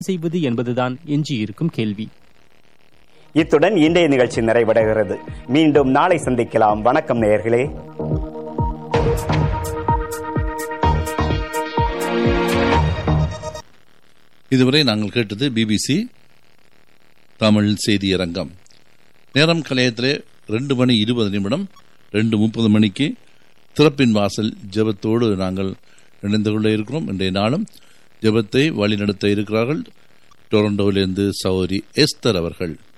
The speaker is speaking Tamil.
செய்வது என்பதுதான் எஞ்சியிருக்கும் கேள்வி இத்துடன் இன்றைய நிகழ்ச்சி நிறைவடைகிறது மீண்டும் நாளை சந்திக்கலாம் வணக்கம் நேயர்களே இதுவரை நாங்கள் கேட்டது பிபிசி தமிழ் செய்தியரங்கம் நேரம் கலையத்திலே ரெண்டு மணி இருபது நிமிடம் ரெண்டு முப்பது மணிக்கு திறப்பின் வாசல் ஜெபத்தோடு நாங்கள் இணைந்து கொள்ள இருக்கிறோம் இன்றைய நாளும் ஜெபத்தை வழிநடத்த இருக்கிறார்கள் டொரண்டோவிலிருந்து சௌரி எஸ்தர் அவர்கள்